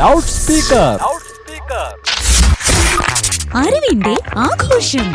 loud speaker അറിവിന്റെ ആഘോഷം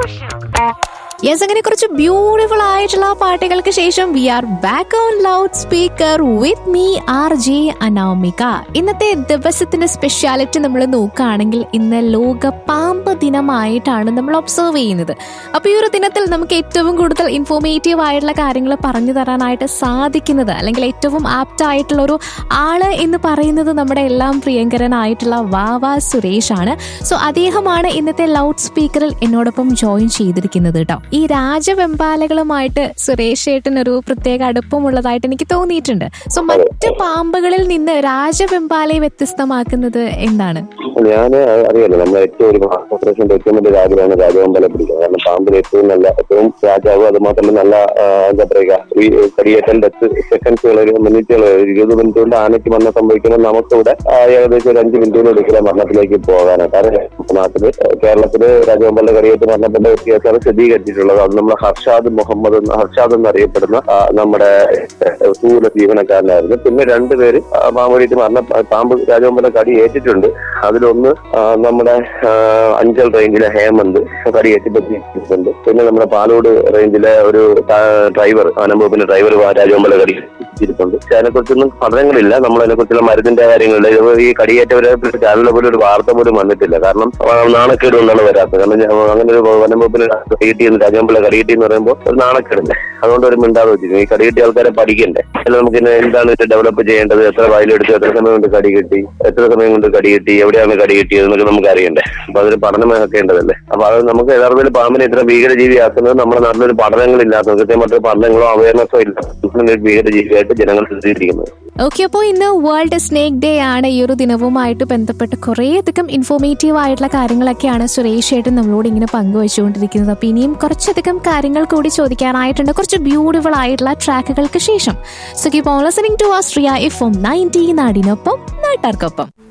yes അങ്ങനെ കുറച്ച് ബ്യൂട്ടിഫുൾ ആയിട്ടുള്ള പാട്ടുകൾക്ക് ശേഷം we are back on loud speaker with me R J Anamika ഇന്നത്തെ ദിവസത്തിന്റെ സ്പെഷ്യാലിറ്റി നമ്മൾ നോക്കുകയാണെങ്കിൽ ഇന്ന് ലോക പാമ്പ് ദിനമായിട്ടാണ് നമ്മൾ ഒബ്സർവ് ചെയ്യുന്നത് അപ്പൊ ഈ ഒരു ദിനത്തിൽ നമുക്ക് ഏറ്റവും കൂടുതൽ ഇൻഫോർമേറ്റീവ് ആയിട്ടുള്ള കാര്യങ്ങൾ പറഞ്ഞു തരാനായിട്ട് സാധിക്കുന്നത് അല്ലെങ്കിൽ ഏറ്റവും ആപ്റ്റ് ആയിട്ടുള്ള ഒരു ആള് എന്ന് പറയുന്നത് നമ്മുടെ എല്ലാം പ്രിയങ്കരനായിട്ടുള്ള വാവ സുരേഷ് ആണ് സോ അദ്ദേഹമാണ് ഇന്നത്തെ ലൗഡ് സ്പീക്കറിൽ എന്നോടൊപ്പം ജോയിൻ ചെയ്തിരിക്കുന്നത് കേട്ടോ ഈ രാജവെമ്പാലകളുമായിട്ട് സുരേഷ് ഏട്ടൻ ഒരു പ്രത്യേക അടുപ്പമുള്ളതായിട്ട് എനിക്ക് തോന്നിയിട്ടുണ്ട് സോ മറ്റ് പാമ്പുകളിൽ നിന്ന് രാജവെമ്പാലയെ വ്യത്യസ്തമാക്കുന്നത് എന്താണ് ഞാൻ അറിയാലോ നമ്മൾ ഏറ്റവും ഒരു ഓപ്പറേഷന്റെ ഏറ്റവും വലിയ രാജാവാണ് രാജവമ്പല പിടിക്കുന്നത് കാരണം പാമ്പിന് ഏറ്റവും നല്ല ഏറ്റവും രാജാവ് അത് മാത്രമല്ല നല്ല ആ, എന്താ പറയുക ഈ കടിയേറ്റം ഡെത്ത് സെക്കൻഡ്സുകൾ ഒരു മിനിറ്റുകൾ ഇരുപത് മിനിറ്റ് കൊണ്ട് ആനയ്ക്ക് മരണം സംഭവിക്കുമ്പോൾ നമുക്കിവിടെ ആ, ഏകദേശം ഒരു അഞ്ച് മിനിറ്റ് കൊണ്ട് എടുക്കില്ല മരണത്തിലേക്ക് പോകാനാണ് കാരണം നമ്മുടെ നാട്ടില് കേരളത്തില് രാജവമ്പലിന്റെ കടിയേറ്റ് മരണപ്പെട്ട വ്യത്യാസമാണ് സ്ഥിരീകരിച്ചിട്ടുള്ളത് അത് നമ്മൾ ഹർഷാദ് മുഹമ്മദ് എന്ന് ഹർഷാദ് എന്നറിയപ്പെടുന്ന ആ, നമ്മുടെ സൂര്യ ജീവനക്കാരനായിരുന്നു പിന്നെ രണ്ടുപേര് ആ, പാമ്പടിയിട്ട് മരണ പാമ്പ് രാജവമ്പല കടി ഏറ്റിട്ടുണ്ട് അതിലൊന്ന് ആ, നമ്മുടെ ആ, അഞ്ചൽ റേഞ്ചിലെ ഹേമന്ത് കടി ഏറ്റിപ്പറ്റിയിട്ടുണ്ട് പിന്നെ നമ്മുടെ പാലോട് റേഞ്ചിലെ ഒരു ടാ- ഡ്രൈവർ ആനമ്പൂപ്പിന്റെ ഡ്രൈവർ രാജവമ്പല കടി ഇരിപ്പുണ്ട് പക്ഷെ അതിനെക്കുറിച്ചൊന്നും പഠനങ്ങളില്ല നമ്മൾ അതിനെക്കുറിച്ചുള്ള മരുന്നിന്റെ കാര്യങ്ങളില്ല ഇത് ഈ കടിയേറ്റവരെ ചാനലിലെ പോലും ഒരു വാർത്ത പോലും വന്നിട്ടില്ല കാരണം ആ, നാണക്കേട് കൊണ്ടാണ് വരാത്തത് കാരണം ഞാൻ അങ്ങനെ ഒരു വനംവകുപ്പിന് കടിയേറ്റി എന്ന് രാജവമ്പല കടിയേറ്റി എന്ന് പറയുമ്പോൾ ഒരു നാണക്കേടല്ലേ അതുകൊണ്ട് ഒരു മിണ്ടാതെ വെച്ചിരുന്നു ഈ കടിയേറ്റിയ ആൾക്കാരെ പഠിക്കണ്ടേ അല്ല നമുക്ക് ഇന്ന് എന്താണ് ഇത് ഡെവലപ്പ് ചെയ്യേണ്ടത് എത്ര വയലെടുത്ത് എത്ര സമയം കൊണ്ട് കടി കിട്ടി എത്ര സമയം കൊണ്ട് കടി കിട്ടി എവിടെയാണ് കടി കിട്ടിയത് എന്നൊക്കെ നമുക്ക് അറിയണ്ടേ അപ്പൊ അതൊരു പഠനം വെക്കേണ്ടതല്ലേ അപ്പൊ അത് നമുക്ക് യഥാർത്ഥത്തിൽ പാമ്പിനെ ഇത്ര ഭീകരജീവിയാക്കുന്നത് നമ്മുടെ നാട്ടിലൊരു പഠനങ്ങളില്ലാത്ത കൃത്യമായിട്ട് പഠനങ്ങളോ അവയർനെസ്സോ ഇല്ലാത്ത ഒരു ഭീകരജീവിയായിട്ട് ജനങ്ങൾ ചിത്രീകരിക്കുന്നത് ഓക്കെ അപ്പോൾ ഇന്ന് വേൾഡ് സ്നേക്ക് ഡേ ആണ് ഈ ഒരു ദിനവുമായിട്ട് ബന്ധപ്പെട്ട് കുറേയധികം ഇൻഫോർമേറ്റീവ് ആയിട്ടുള്ള കാര്യങ്ങളൊക്കെയാണ് സുരേഷ് ഏട്ടൻ നമ്മളോട് ഇങ്ങനെ പങ്കുവച്ചുകൊണ്ടിരിക്കുന്നത് അപ്പോൾ ഇനിയും കുറച്ചധികം കാര്യങ്ങൾ കൂടി ചോദിക്കാനായിട്ടുണ്ട് കുറച്ച് ബ്യൂട്ടിഫുൾ ആയിട്ടുള്ള ട്രാക്കുകൾക്ക് ശേഷം so keep on listening to Astria F M ninety നാടിനൊപ്പം നാട്ടാർക്കൊപ്പം